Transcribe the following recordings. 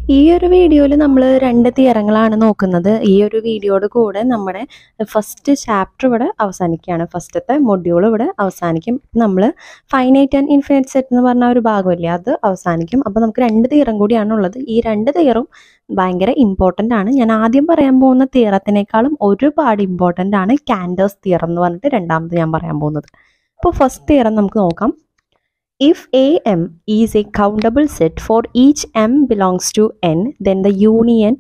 ഈ ഒരു വീഡിയോയിൽ നമ്മൾ രണ്ട് തിയറങ്ങളാണ് നോക്കുന്നത് ഈ ഒരു വീഡിയോയുടെ കൂടെ നമ്മുടെ ഫസ്റ്റ് ചാപ്റ്റർ ഇവിടെ അവസാനിക്കുകയാണ് ഫസ്റ്റത്തെ മൊഡ്യൂൾ ഇവിടെ അവസാനിക്കും നമ്മൾ ഫൈനൈറ്റ് ആൻഡ് ഇൻഫിനിറ്റ് സെറ്റ് എന്ന് പറഞ്ഞ ഒരു ഭാഗമില്ലേ അത് അവസാനിക്കും അപ്പോൾ നമുക്ക് രണ്ട് തിയറും കൂടിയാണ് ഉള്ളത് ഈ രണ്ട് തിയറും ഭയങ്കര ഇമ്പോർട്ടൻ്റ് ആണ് ഞാൻ ആദ്യം പറയാൻ പോകുന്ന തിയറത്തിനേക്കാളും ഒരുപാട് ഇമ്പോർട്ടൻ്റ് ആണ് കാൻഡേഴ്സ് തിയറം എന്ന് പറഞ്ഞിട്ട് രണ്ടാമത് ഞാൻ പറയാൻ പോകുന്നത് അപ്പോൾ ഫസ്റ്റ് തിയറം നമുക്ക് നോക്കാം If AM is a countable set for each m belongs to n, then the union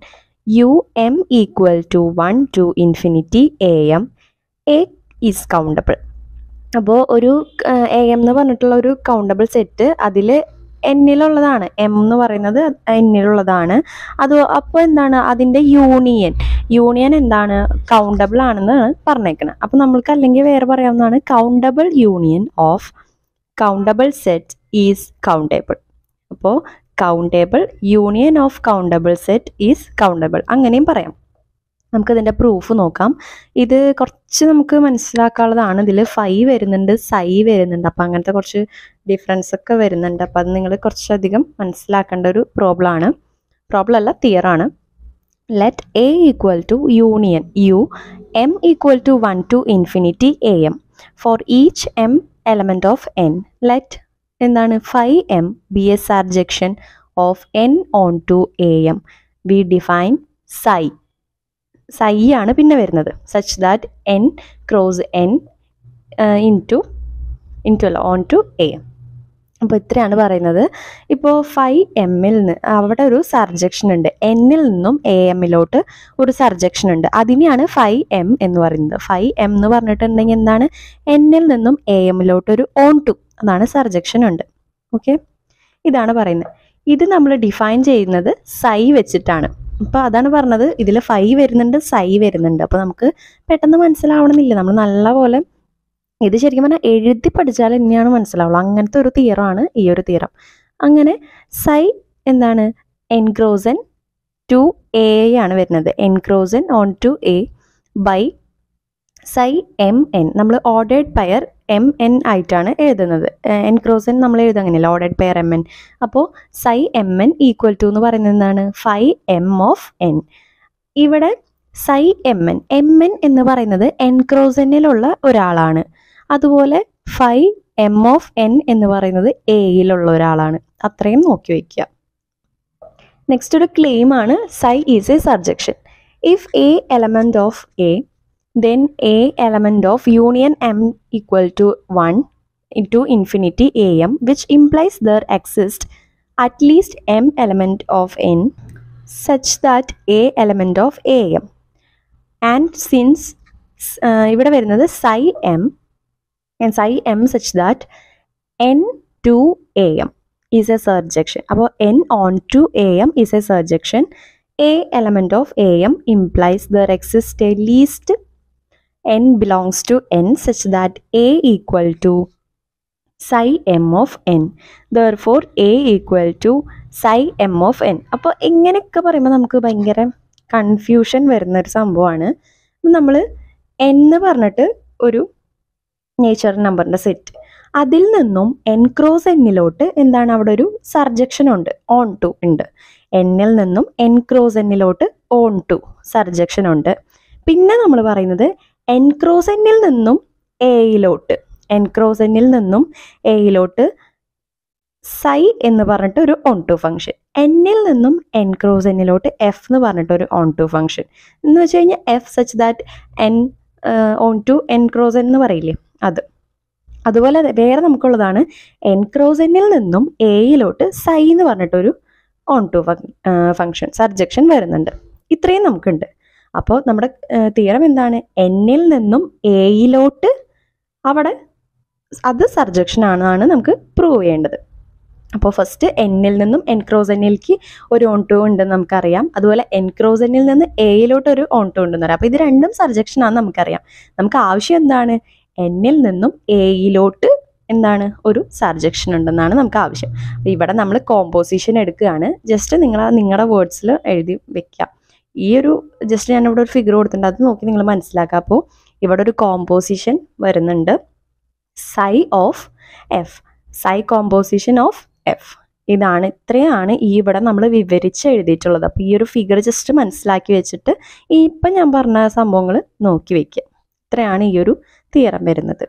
um equal to 1 to infinity am a is countable. അപ്പോൾ ഒരു എ എം എന്ന് പറഞ്ഞിട്ടുള്ള ഒരു കൗണ്ടബിൾ സെറ്റ് അതിൽ എന്നിലുള്ളതാണ് എം എന്ന് പറയുന്നത് എന്നിലുള്ളതാണ് അത് അപ്പോൾ എന്താണ് അതിൻ്റെ യൂണിയൻ യൂണിയൻ എന്താണ് കൗണ്ടബിൾ ആണെന്നാണ് പറഞ്ഞേക്കുന്നത് അപ്പോൾ നമ്മൾക്ക് അല്ലെങ്കിൽ വേറെ പറയാവുന്നതാണ് countable union of countable set is countable അപ്പോൾ countable union of countable set is countable അങ്ങനെയും പറയാം നമുക്കിതിൻ്റെ പ്രൂഫ് നോക്കാം ഇത് കുറച്ച് നമുക്ക് മനസ്സിലാക്കാനുള്ളതാണ് ഇതിൽ ഫൈവ് വരുന്നുണ്ട് സൈ വരുന്നുണ്ട് അപ്പോൾ അങ്ങനത്തെ കുറച്ച് ഡിഫറൻസ് ഒക്കെ വരുന്നുണ്ട് അപ്പോൾ അത് നിങ്ങൾ കുറച്ചധികം മനസ്സിലാക്കേണ്ട ഒരു പ്രോബ്ലം ആണ് പ്രോബ്ലം അല്ല തിയറാണ് let A equal to union U M equal to one to infinity A M for each M element of n let എന്താണ് phi M be a surjection of N onto A M we define psi psi ആണ് പിന്നെ വരുന്നത് such that N cross N into into അല്ല onto A M അപ്പോൾ ഇത്രയാണ് പറയുന്നത് ഇപ്പോൾ five എമ്മിൽ നിന്ന് അവിടെ ഒരു സർജക്ഷൻ ഉണ്ട് എന്നിൽ നിന്നും എ എമ്മിലോട്ട് ഒരു സർജക്ഷൻ ഉണ്ട് അതിനെയാണ് ഫൈവ് എം എന്ന് പറയുന്നത് ഫൈവ് എം എന്ന് പറഞ്ഞിട്ടുണ്ടെങ്കിൽ എന്താണ് എന്നിൽ നിന്നും എ എമ്മിലോട്ട് ഒരു ഓൺ ടു അതാണ് സർജക്ഷൻ ഉണ്ട് ഓക്കെ ഇതാണ് പറയുന്നത് ഇത് നമ്മൾ ഡിഫൈൻ ചെയ്യുന്നത് സൈ വെച്ചിട്ടാണ് അപ്പോൾ അതാണ് പറഞ്ഞത് ഇതിൽ ഫൈവ് വരുന്നുണ്ട് സൈ വരുന്നുണ്ട് അപ്പോൾ നമുക്ക് പെട്ടെന്ന് മനസ്സിലാവണമെന്നില്ല നമ്മൾ നല്ലപോലെ ഇത് ശരിക്കും പറഞ്ഞാൽ എഴുതി പഠിച്ചാൽ തന്നെയാണ് മനസ്സിലാവുള്ളൂ അങ്ങനത്തെ ഒരു തിയറാണ് ഈ ഒരു തിയറം അങ്ങനെ സൈ എന്താണ് എൻക്രോസൻ ടു എ ആണ് വരുന്നത് N cross N onto A by psi M N നമ്മൾ ഓർഡേഡ് പെയർ എം എൻ ആയിട്ടാണ് എഴുതുന്നത് എൻക്രോസൻ നമ്മൾ എഴുതുക അങ്ങനെയല്ല ഓർഡേഡ് പെയർ എം എൻ അപ്പോൾ psi M N equal to എന്ന് പറയുന്നത് എന്താണ് ഫൈവ് എം ഓഫ് എൻ ഇവിടെ psi M N M N എന്ന് പറയുന്നത് എൻക്രോസനിലുള്ള ഒരാളാണ് അതുപോലെ ഫൈവ് എം ഓഫ് എൻ എന്ന് പറയുന്നത് എയിലുള്ള ഒരാളാണ് അത്രയും നോക്കി വയ്ക്കുക നെക്സ്റ്റ് ഒരു ക്ലെയിം ആണ് psi is a surjection if a element of A then a element of union M equal to one to infinity A M which implies there exist at least M element of N such that a element of A M and since ഇവിടെ വരുന്നത് psi M and psi m such that n to am is a surjection. അപ്പോൾ n on to am is a surjection. A element of am implies there exists a least n belongs to n such that a equal to psi m of n. Therefore a equal to psi m of n. അപ്പോൾ ഇങ്ങനെയൊക്കെ പറയുമ്പോൾ നമുക്ക് ഭയങ്കര confusion വരുന്ന ഒരു സംഭവമാണ് നമ്മൾ എന്ന് പറഞ്ഞിട്ട് ഒരു നേച്ചർ നമ്പറിൻ്റെ സെറ്റ് അതിൽ നിന്നും എൻ ക്രോസ് എന്നിലോട്ട് എന്താണ് അവിടെ ഒരു സർജക്ഷൻ ഉണ്ട് ഓൺ ടു ഉണ്ട് എന്നിൽ നിന്നും എൻ ക്രോസ് എന്നിലോട്ട് ഓൺ ടു സർജക്ഷൻ ഉണ്ട് പിന്നെ നമ്മൾ പറയുന്നത് എൻ ക്രോസ് എന്നിൽ നിന്നും എയിലോട്ട് എൻ ക്രോസ് എന്നിൽ നിന്നും എയിലോട്ട് സൈ എന്ന് പറഞ്ഞിട്ട് ഒരു ഓൺ ടു ഫംഗ്ഷൻ എന്നിൽ നിന്നും എൻ ക്രോസ് എന്നിലോട്ട് എഫ് എന്ന് പറഞ്ഞിട്ട് ഒരു ഓൺ ടു ഫംഗ്ഷൻ എന്ന് വെച്ച് കഴിഞ്ഞാൽ F such that N onto N cross എന്ന് പറയില്ലേ അത് അതുപോലെ വേറെ നമുക്കുള്ളതാണ് എൻക്രോസനിൽ നിന്നും എയിലോട്ട് സൈ എന്ന് പറഞ്ഞിട്ടൊരു ഓൺ ടു ഫംഗ്ഷൻ സർജക്ഷൻ വരുന്നുണ്ട് ഇത്രയും നമുക്കുണ്ട് അപ്പോൾ നമ്മുടെ തീരം എന്താണ് എന്നിൽ നിന്നും എയിലോട്ട് അവിടെ അത് സർജക്ഷൻ ആണെന്നാണ് നമുക്ക് പ്രൂവ് ചെയ്യേണ്ടത് അപ്പോൾ ഫസ്റ്റ് എന്നിൽ നിന്നും എൻക്രോസനിലേക്ക് ഒരു ഓൺ ടു ഉണ്ടെന്ന് നമുക്കറിയാം അതുപോലെ എൻക്രോസനിൽ നിന്ന് എയിലോട്ട് ഒരു ഓൺ ടു ഉണ്ടെന്ന് പറയാം അപ്പോൾ ഇത് രണ്ടും സർജക്ഷൻ ആണെന്ന് നമുക്കറിയാം നമുക്ക് ആവശ്യം എന്താണ് എന്നിൽ നിന്നും എയിലോട്ട് എന്താണ് ഒരു സർജക്ഷൻ ഉണ്ടെന്നാണ് നമുക്ക് ആവശ്യം അപ്പോൾ ഇവിടെ നമ്മൾ കോമ്പോസിഷൻ എടുക്കുകയാണ് ജസ്റ്റ് നിങ്ങൾ നിങ്ങളുടെ വേർഡ്സിൽ എഴുതി വെക്കാം ഈ ഒരു ജസ്റ്റ് ഞാൻ ഇവിടെ ഒരു ഫിഗർ കൊടുത്തിട്ടുണ്ട് അത് നോക്കി നിങ്ങൾ മനസ്സിലാക്കുക അപ്പോൾ ഇവിടെ ഒരു കോമ്പോസിഷൻ വരുന്നുണ്ട് psi of F psi composition of F ഇതാണ് ഇത്രയാണ് ഈ ഇവിടെ നമ്മൾ വിവരിച്ച് എഴുതിയിട്ടുള്ളത് അപ്പോൾ ഈ ഒരു ഫിഗർ ജസ്റ്റ് മനസ്സിലാക്കി വെച്ചിട്ട് ഈ ഇപ്പം ഞാൻ പറഞ്ഞ സംഭവങ്ങൾ നോക്കി വെക്കുക ഇത്രയാണ് ഈ ഒരു തിയറം വരുന്നത്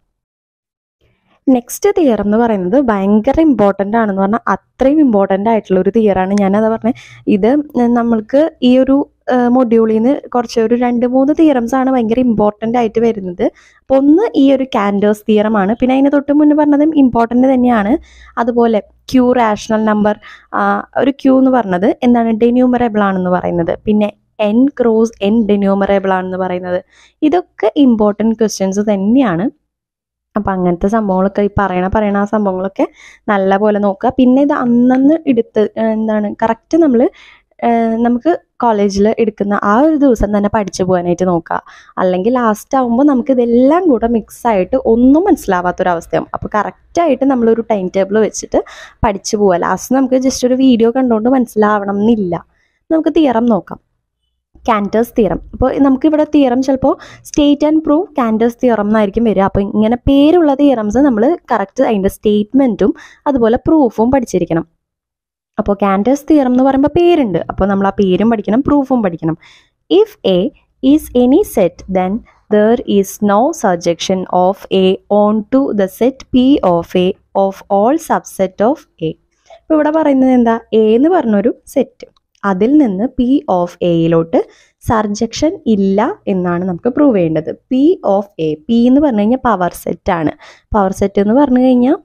നെക്സ്റ്റ് തിയറം എന്ന് പറയുന്നത് ഭയങ്കര ഇമ്പോർട്ടൻ്റ് ആണെന്ന് പറഞ്ഞാൽ അത്രയും ഇമ്പോർട്ടൻ്റ് ആയിട്ടുള്ള ഒരു തിയറാണ് ഞാനത് പറഞ്ഞത് ഇത് നമ്മൾക്ക് ഈ ഒരു മൊഡ്യൂളിൽ നിന്ന് കുറച്ച് ഒരു രണ്ട് മൂന്ന് തിയറംസ് ആണ് ഭയങ്കര ഇമ്പോർട്ടൻ്റ് ആയിട്ട് വരുന്നത് അപ്പോൾ ഒന്ന് ഈ ഒരു കാൻഡേഴ്സ് തിയറമാണ് പിന്നെ അതിന് തൊട്ട് മുന്നേ പറഞ്ഞതും ഇമ്പോർട്ടൻ്റ് തന്നെയാണ് അതുപോലെ ക്യൂ റാഷണൽ നമ്പർ ഒരു ക്യൂ എന്ന് പറഞ്ഞത് എന്താണ് ഡെന്യൂമറബിൾ ആണെന്ന് പറയുന്നത് പിന്നെ എൻ ക്രോസ് എൻ ഡെന്യൂമറബിൾ ആണെന്ന് പറയുന്നത് ഇതൊക്കെ ഇമ്പോർട്ടൻറ്റ് ക്വസ്റ്റ്യൻസ് തന്നെയാണ് അപ്പം അങ്ങനത്തെ സംഭവങ്ങളൊക്കെ ഈ പറയണ പറയണ ആ സംഭവങ്ങളൊക്കെ നല്ല പോലെ നോക്കുക പിന്നെ ഇത് അന്നന്ന് എടുത്ത് എന്താണ് കറക്റ്റ് നമ്മൾ നമുക്ക് കോളേജിൽ എടുക്കുന്ന ആ ഒരു ദിവസം തന്നെ പഠിച്ചു പോകാനായിട്ട് നോക്കുക അല്ലെങ്കിൽ ലാസ്റ്റ് ആകുമ്പോൾ നമുക്ക് ഇതെല്ലാം കൂടെ മിക്സ് ആയിട്ട് ഒന്നും മനസ്സിലാവാത്തൊരവസ്ഥയാവും അപ്പോൾ കറക്റ്റായിട്ട് നമ്മളൊരു ടൈം ടേബിൾ വെച്ചിട്ട് പഠിച്ചു പോവുക ലാസ്റ്റ് നമുക്ക് ജസ്റ്റ് ഒരു വീഡിയോ കണ്ടുകൊണ്ട് മനസ്സിലാവണം എന്നില്ല നമുക്ക് തിയറം നോക്കാം കാൻറ്റേഴ്സ് തിയറം അപ്പോൾ നമുക്കിവിടെ തിയറം ചിലപ്പോൾ state and prove Cantor's theorem എന്നായിരിക്കും വരിക അപ്പോൾ ഇങ്ങനെ പേരുള്ള തിയറംസ് നമ്മൾ കറക്റ്റ് അതിൻ്റെ സ്റ്റേറ്റ്മെൻറ്റും അതുപോലെ പ്രൂഫും പഠിച്ചിരിക്കണം അപ്പോൾ കാൻറ്റേഴ്സ് തിയറം എന്ന് പറയുമ്പോൾ പേരുണ്ട് അപ്പോൾ നമ്മൾ ആ പേരും പഠിക്കണം പ്രൂഫും പഠിക്കണം if A is any set then there is no surjection of A onto the set P of A of all subset of A ഇപ്പോൾ ഇവിടെ പറയുന്നത് എന്താ എ എന്ന് പറഞ്ഞൊരു സെറ്റ് അതിൽ നിന്ന് പി ഓഫ് എയിലോട്ട് സർജക്ഷൻ ഇല്ല എന്നാണ് നമുക്ക് പ്രൂവ് ചെയ്യേണ്ടത് പി ഓഫ് എ പി എന്ന് പറഞ്ഞു കഴിഞ്ഞാൽ പവർ സെറ്റ് ആണ് പവർ സെറ്റ് എന്ന് പറഞ്ഞു കഴിഞ്ഞാൽ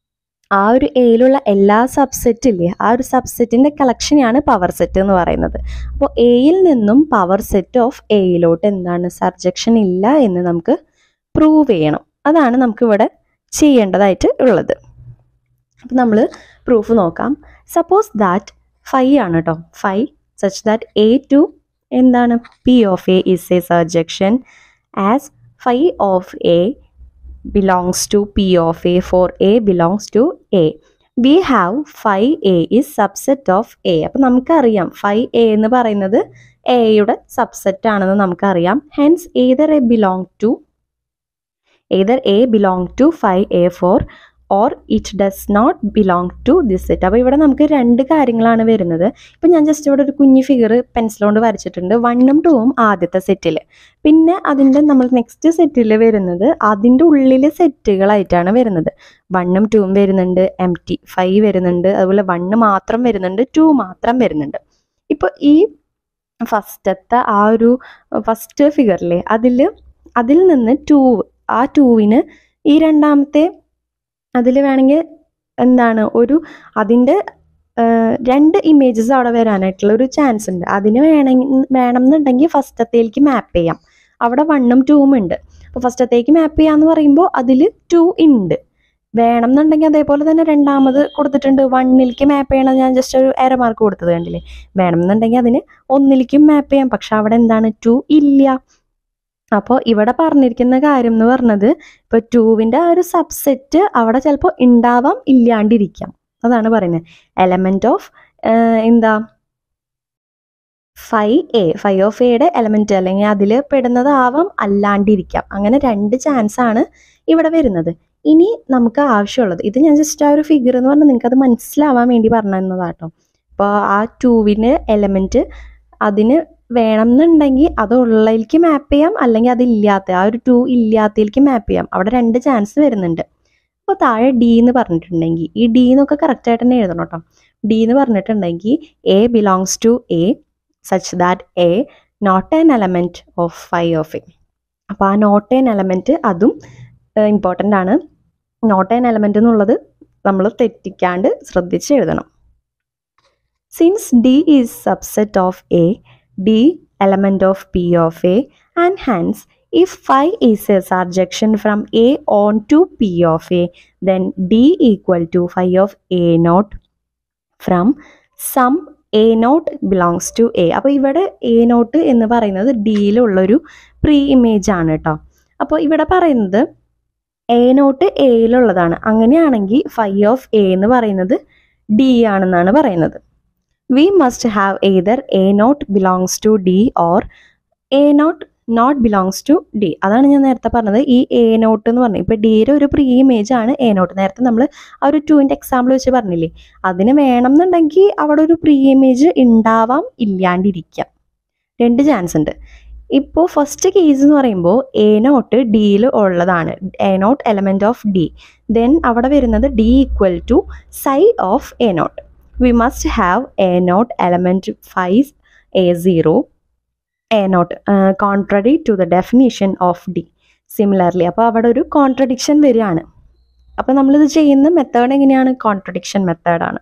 ആ ഒരു എയിലുള്ള എല്ലാ സബ്സെറ്റ് ഇല്ലേ ആ ഒരു സബ്സെറ്റിൻ്റെ കളക്ഷനെയാണ് പവർ സെറ്റ് എന്ന് പറയുന്നത് അപ്പോൾ എയിൽ നിന്നും പവർ സെറ്റ് ഓഫ് എയിലോട്ട് എന്താണ് സർജക്ഷൻ ഇല്ല എന്ന് നമുക്ക് പ്രൂവ് ചെയ്യണം അതാണ് നമുക്കിവിടെ ചെയ്യേണ്ടതായിട്ട് ഉള്ളത് അപ്പം നമ്മൾ പ്രൂഫ് നോക്കാം സപ്പോസ് ദാറ്റ് ഫൈവ് ആണ് കേട്ടോ phi such that A to എന്താണ് P of A is a surjection as phi of A belongs to P of A for A belongs to A we have phi A is subset of A അപ്പം നമുക്കറിയാം five A എന്ന് പറയുന്നത് എയുടെ subset ആണെന്ന് നമുക്കറിയാം hence either A belong to either A belong to phi A for or it does not belong to this set അപ്പോൾ ഇവിടെ നമുക്ക് രണ്ട് കാര്യങ്ങളാണ് വരുന്നത് ഇപ്പം ഞാൻ ജസ്റ്റ് ഇവിടെ ഒരു കുഞ്ഞു ഫിഗർ പെൻസിൽ കൊണ്ട് വരച്ചിട്ടുണ്ട് വണ്ണും ടൂവും ആദ്യത്തെ സെറ്റിൽ പിന്നെ അതിൻ്റെ നമ്മൾ നെക്സ്റ്റ് സെറ്റിൽ വരുന്നത് അതിൻ്റെ ഉള്ളിലെ സെറ്റുകളായിട്ടാണ് വരുന്നത് വണ്ണും ടൂവും വരുന്നുണ്ട് എം ടി ഫൈവ് വരുന്നുണ്ട് അതുപോലെ വണ്ണ് മാത്രം വരുന്നുണ്ട് ടു മാത്രം വരുന്നുണ്ട് ഇപ്പോൾ ഈ ഫസ്റ്റത്തെ ആ ഒരു ഫസ്റ്റ് ഫിഗറിലെ അതിൽ അതിൽ നിന്ന് ടൂ ആ ടൂവിന് ഈ രണ്ടാമത്തെ അതിൽ വേണമെങ്കിൽ എന്താണ് ഒരു അതിൻ്റെ രണ്ട് ഇമേജസ് അവിടെ വരാനായിട്ടുള്ള ഒരു ചാൻസ് ഉണ്ട് അതിന് വേണമെങ്കിൽ വേണം എന്നുണ്ടെങ്കിൽ ഫസ്റ്റത്തേക്ക് മാപ്പ് ചെയ്യാം അവിടെ വണ്ണും ടൂവും ഉണ്ട് അപ്പോൾ ഫസ്റ്റത്തേക്ക് മാപ്പ് ചെയ്യാന്ന് പറയുമ്പോൾ അതിൽ ടു ഉണ്ട് വേണം എന്നുണ്ടെങ്കിൽ അതേപോലെ തന്നെ രണ്ടാമത് കൊടുത്തിട്ടുണ്ട് വണ്ണിലേക്ക് മാപ്പ് ചെയ്യണം ഞാൻ ജസ്റ്റ് ഒരു എര മാർക്ക് കൊടുത്തത് കണ്ടില്ലേ വേണം എന്നുണ്ടെങ്കിൽ അതിന് ഒന്നിലേക്കും മാപ്പ് ചെയ്യാം പക്ഷെ അവിടെ എന്താണ് ടു ഇല്ല അപ്പോൾ ഇവിടെ പറഞ്ഞിരിക്കുന്ന കാര്യം എന്ന് പറഞ്ഞത് ഇപ്പോൾ ടൂവിൻ്റെ ആ ഒരു സബ്സെറ്റ് അവിടെ ചിലപ്പോൾ ഉണ്ടാവാം ഇല്ലാണ്ടിരിക്കാം അതാണ് പറയുന്നത് എലമെൻറ്റ് ഓഫ് എന്താ ഫൈവ് എ ഫൈവ് ഓഫ് എയുടെ എലമെൻറ്റ് അല്ലെങ്കിൽ അതിൽ പെടുന്നതാവാം അല്ലാണ്ടിരിക്കാം അങ്ങനെ രണ്ട് ചാൻസ് ആണ് ഇവിടെ വരുന്നത് ഇനി നമുക്ക് ആവശ്യമുള്ളത് ഇത് ഞാൻ ജസ്റ്റ് ആ ഒരു ഫിഗർ എന്ന് പറഞ്ഞാൽ നിങ്ങൾക്ക് അത് മനസ്സിലാവാൻ വേണ്ടി പറഞ്ഞു തന്നതാട്ടോ അപ്പോൾ ആ ടൂവിന് എലമെൻറ്റ് അതിന് വേണം എന്നുണ്ടെങ്കിൽ അത് ഉള്ളതിലേക്ക് മാപ്പ് ചെയ്യാം അല്ലെങ്കിൽ അതില്ലാത്ത ആ ഒരു ടു ഇല്ലാത്തതിലേക്ക് മാപ്പ് ചെയ്യാം അവിടെ രണ്ട് ചാൻസ് വരുന്നുണ്ട് അപ്പോൾ താഴെ ഡി എന്ന് പറഞ്ഞിട്ടുണ്ടെങ്കിൽ ഈ ഡി എന്നൊക്കെ കറക്റ്റായിട്ട് തന്നെ എഴുതണം കേട്ടോ ഡി എന്ന് പറഞ്ഞിട്ടുണ്ടെങ്കിൽ a belongs to A such that a not an element of phi of A അപ്പോൾ ആ നോട്ട് ആൻ എലമെൻറ്റ് അതും ഇമ്പോർട്ടൻ്റ് ആണ് നോട്ട് ആൻ എലമെൻറ്റ് എന്നുള്ളത് നമ്മൾ തെറ്റിക്കാണ്ട് ശ്രദ്ധിച്ച് എഴുതണം since D is subset of A D element of P of A and hence if phi is a surjection from A on to P of A then D equal to phi of A naught from some a naught belongs to A അപ്പോൾ ഇവിടെ A naught എന്ന് പറയുന്നത് ഡിയിലുള്ളൊരു pre image ആണ് കേട്ടോ അപ്പോൾ ഇവിടെ പറയുന്നത് A not എയിലുള്ളതാണ് അങ്ങനെയാണെങ്കിൽ ഫൈ ഓഫ് എ എന്ന് പറയുന്നത് ഡി ആണെന്നാണ് പറയുന്നത് we must have either a naught belongs to d or a naught naught belongs to D അതാണ് ഞാൻ നേരത്തെ പറഞ്ഞത് ഈ എ നോട്ട് എന്ന് പറഞ്ഞു ഇപ്പോൾ ഡിയുടെ ഒരു പ്രീ ഇമേജ് ആണ് എ നോട്ട് നേരത്തെ നമ്മൾ ആ ഒരു ടുവിൻ്റെ എക്സാമ്പിൾ വെച്ച് പറഞ്ഞില്ലേ അതിന് വേണം എന്നുണ്ടെങ്കിൽ അവിടെ ഒരു പ്രീ ഇമേജ് ഉണ്ടാവാം ഇല്ലാണ്ടിരിക്കാം രണ്ട് ചാൻസ് ഉണ്ട് ഇപ്പോൾ ഫസ്റ്റ് കേസ് എന്ന് പറയുമ്പോൾ എ നോട്ട് ഡിയിൽ ഉള്ളതാണ് a naught element of D then അവിടെ വരുന്നത് D equal to psi of a naught we must have a naught element phi a zero a naught contradict to the definition of D similarly അപ്പോൾ അവിടെ ഒരു contradiction വരികയാണ് അപ്പോൾ നമ്മളിത് ചെയ്യുന്ന method എങ്ങനെയാണ് കോൺട്രഡിക്ഷൻ മെത്തേഡാണ്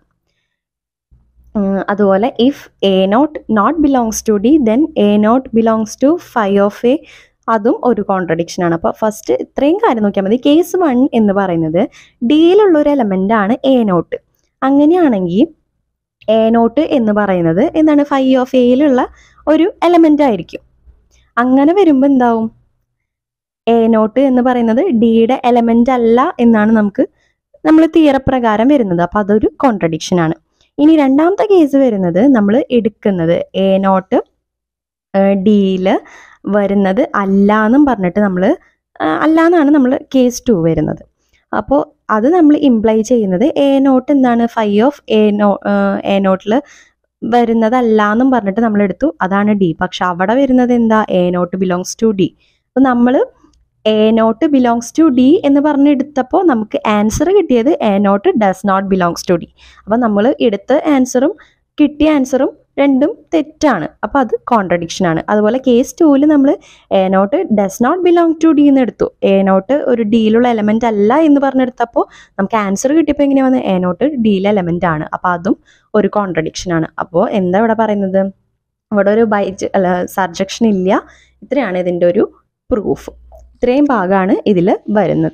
അതുപോലെ if a naught naught belongs to D then a naught belongs to phi of A അതും ഒരു കോൺട്രഡിക്ഷൻ ആണ് അപ്പോൾ ഫസ്റ്റ് ഇത്രയും കാര്യം നോക്കിയാൽ മതി കേസ് വൺ എന്ന് പറയുന്നത് ഡിയിലുള്ള ഒരു എലമെൻ്റ് ആണ് എ നോട്ട് അങ്ങനെയാണെങ്കിൽ എ നോട്ട് എന്ന് പറയുന്നത് എന്താണ് ഫൈവ് ഓഫ് എയിലുള്ള ഒരു എലമെൻ്റ് ആയിരിക്കും അങ്ങനെ വരുമ്പോൾ എന്താവും എ നോട്ട് എന്ന് പറയുന്നത് ഡിയുടെ എലമെൻ്റ് അല്ല എന്നാണ് നമുക്ക് നമ്മൾ തീരപ്രകാരം വരുന്നത് അപ്പോൾ അതൊരു കോൺട്രഡിക്ഷൻ ആണ് ഇനി രണ്ടാമത്തെ കേസ് വരുന്നത് നമ്മൾ എടുക്കുന്നത് എ നോട്ട് ഡിയിൽ വരുന്നത് അല്ല എന്നും പറഞ്ഞിട്ട് നമ്മൾ അല്ല എന്നാണ് നമ്മൾ കേസ് ടു വരുന്നത് അപ്പോൾ അത് നമ്മൾ ഇംപ്ലൈ ചെയ്യുന്നത് എ നോട്ട് എന്താണ് phi of A naught a നോട്ടിൽ വരുന്നതല്ല എന്നും പറഞ്ഞിട്ട് നമ്മൾ എടുത്തു അതാണ് ഡി പക്ഷെ അവിടെ വരുന്നത് എന്താ a naught belongs to D അപ്പോൾ നമ്മൾ a naught belongs to D എന്ന് പറഞ്ഞ് എടുത്തപ്പോൾ നമുക്ക് ആൻസർ കിട്ടിയത് a naught does not belongs to D അപ്പോൾ നമ്മൾ എടുത്ത ആൻസറും കിട്ടിയ ആൻസറും രണ്ടും തെറ്റാണ് അപ്പോൾ അത് കോൺട്രഡിക്ഷൻ ആണ് അതുപോലെ കേസ് ടൂവിൽ നമ്മൾ a naught does not belong to D എന്ന് എടുത്തു എ നോട്ട് ഒരു ഡിയിലുള്ള എലമെൻ്റ് അല്ല എന്ന് പറഞ്ഞെടുത്തപ്പോൾ നമുക്ക് ആൻസർ കിട്ടിയപ്പോൾ എങ്ങനെ വന്നത് എ നോട്ട് ഡിയിലെ എലമെൻ്റ് ആണ് അപ്പോൾ അതും ഒരു കോൺട്രഡിക്ഷൻ ആണ് അപ്പോൾ എന്താ ഇവിടെ പറയുന്നത് ഇവിടെ ഒരു ബൈറ്റ് അല്ല സബ്ജക്ഷൻ ഇല്ല ഇത്രയാണ് ഇതിൻ്റെ ഒരു പ്രൂഫ് ഇത്രയും ഭാഗമാണ് ഇതിൽ വരുന്നത്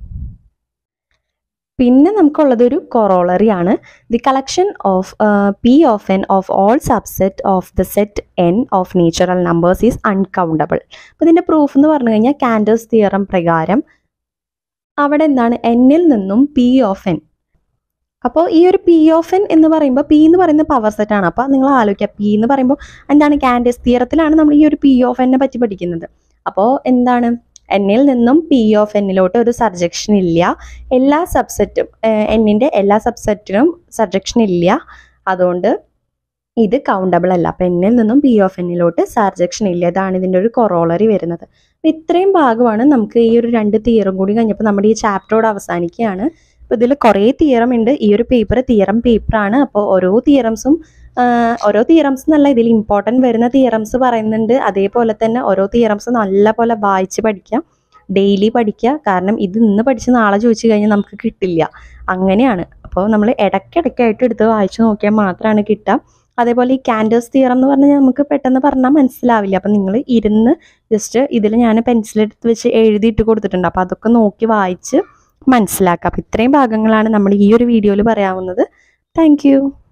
പിന്നെ നമുക്കുള്ളത് ഒരു കൊറോളറി ആണ് the collection of P of N of all subset of the set N of natural numbers is uncountable അപ്പോൾ ഇതിൻ്റെ പ്രൂഫ് എന്ന് പറഞ്ഞു കഴിഞ്ഞാൽ കാൻഡേഴ്സ് തിയറം പ്രകാരം അവിടെ എന്താണ് എന്നിൽ നിന്നും പി ഓഫ് എൻ അപ്പോൾ ഈ ഒരു പി ഓഫ് എൻ എന്ന് പറയുമ്പോൾ പി എന്ന് പറയുന്ന പവർ സെറ്റ് ആണ് അപ്പോൾ നിങ്ങൾ ആലോചിക്കുക പി എന്ന് പറയുമ്പോൾ എന്താണ് കാൻഡേഴ്സ് തിയറത്തിലാണ് നമ്മൾ ഈ ഒരു പി ഓഫ് എന്നെ പറ്റി പഠിക്കുന്നത് അപ്പോൾ എന്താണ് എന്നിൽ നിന്നും പി ഓഫ് എന്നിലോട്ട് ഒരു സർജക്ഷൻ ഇല്ല എല്ലാ സബ്സെറ്റും എന്നിൻ്റെ എല്ലാ സബ്സെറ്റിനും സർജക്ഷൻ ഇല്ല അതുകൊണ്ട് ഇത് കൗണ്ടബിൾ അല്ല അപ്പം എന്നിൽ നിന്നും പി ഓഫ് എന്നിലോട്ട് സർജക്ഷൻ ഇല്ല ഇതാണ് ഇതിൻ്റെ ഒരു കൊറോളറി വരുന്നത് അപ്പം ഇത്രയും ഭാഗമാണ് നമുക്ക് ഈ ഒരു രണ്ട് തിയറും കൂടി കഴിഞ്ഞപ്പോൾ നമ്മുടെ ഈ ചാപ്റ്ററോട് അവസാനിക്കുകയാണ് അപ്പോൾ ഇതിൽ കുറേ തിയറം ഉണ്ട് ഈ ഒരു പേപ്പർ തിയറം പേപ്പറാണ് അപ്പോൾ ഓരോ തിയറംസും ഓരോ തിയറംസ് എന്നല്ല ഇതിൽ ഇമ്പോർട്ടൻ്റ് വരുന്ന തിയറംസ് പറയുന്നുണ്ട് അതേപോലെ തന്നെ ഓരോ തിയറംസ് നല്ല പോലെ വായിച്ച് പഠിക്കാം ഡെയിലി പഠിക്കുക കാരണം ഇത് ഇന്ന് പഠിച്ച് നാളെ ചോദിച്ചു കഴിഞ്ഞാൽ നമുക്ക് കിട്ടില്ല അങ്ങനെയാണ് അപ്പോൾ നമ്മൾ ഇടയ്ക്കിടയ്ക്കായിട്ട് എടുത്ത് വായിച്ചു നോക്കിയാൽ മാത്രമാണ് കിട്ടുക അതേപോലെ ഈ കാൻഡേഴ്സ് തിയറം എന്ന് പറഞ്ഞാൽ നമുക്ക് പെട്ടെന്ന് പറഞ്ഞാൽ മനസ്സിലാവില്ല അപ്പം നിങ്ങൾ ഇരുന്ന് ജസ്റ്റ് ഇതിൽ ഞാൻ പെൻസിലെടുത്ത് വെച്ച് എഴുതിയിട്ട് കൊടുത്തിട്ടുണ്ട് അപ്പോൾ അതൊക്കെ നോക്കി വായിച്ച് മനസ്സിലാക്കാം അപ്പം ഇത്രയും ഭാഗങ്ങളാണ് നമ്മൾ ഈ ഒരു വീഡിയോയിൽ പറയാവുന്നത് താങ്ക്